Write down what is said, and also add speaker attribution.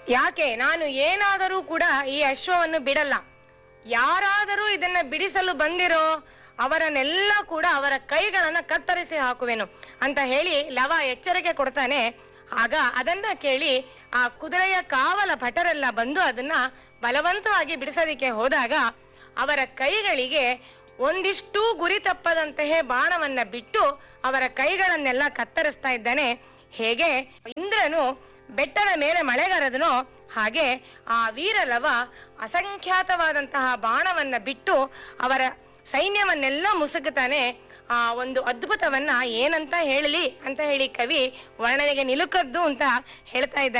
Speaker 1: ಯಾಕೆ ನಾನು ಏನಾದರೂ ಕೂಡ ಈ ಅಶ್ವವನ್ನು ಬಿಡಲ್ಲ ಯಾರಾದರೂ ಇದನ್ನ ಬಿಡಿಸಲು ಬಂದಿರೋ ಅವರನ್ನೆಲ್ಲ ಕೂಡ ಅವರ ಕೈಗಳನ್ನ ಕತ್ತರಿಸಿ ಹಾಕುವೆನು ಅಂತ ಹೇಳಿ ಲವ ಎಚ್ಚರಿಕೆ ಕೊಡ್ತಾನೆ ಆಗ ಅದನ್ನ ಕೇಳಿ ಆ ಕುದುರೆಯ ಕಾವಲ ಭಟರೆಲ್ಲ ಬಂದು ಅದನ್ನ ಬಲವಂತವಾಗಿ ಬಿಡಿಸೋದಿಕ್ಕೆ ಹೋದಾಗ ಅವರ ಕೈಗಳಿಗೆ ಒಂದಿಷ್ಟೂ ಗುರಿ ತಪ್ಪದಂತೆಯೇ ಬಾಣವನ್ನ ಬಿಟ್ಟು ಅವರ ಕೈಗಳನ್ನೆಲ್ಲ ಕತ್ತರಿಸ್ತಾ ಇದ್ದಾನೆ ಹೇಗೆ ಇಂದ್ರನು ಬೆಟ್ಟದ ಮೇಲೆ ಮಳೆಗರೆದನೋ ಹಾಗೆ ಆ ವೀರಲವ ಅಸಂಖ್ಯಾತವಾದಂತಹ ಬಾಣವನ್ನ ಬಿಟ್ಟು ಅವರ ಸೈನ್ಯವನ್ನೆಲ್ಲ ಮುಸುಕುತ್ತಾನೆ ಆ ಒಂದು ಅದ್ಭುತವನ್ನ ಏನಂತ ಹೇಳಲಿ ಅಂತ ಹೇಳಿ ಕವಿ ವರ್ಣನೆಗೆ ನಿಲುಕದ್ದು ಅಂತ ಹೇಳ್ತಾ ಇದ್ದಾನೆ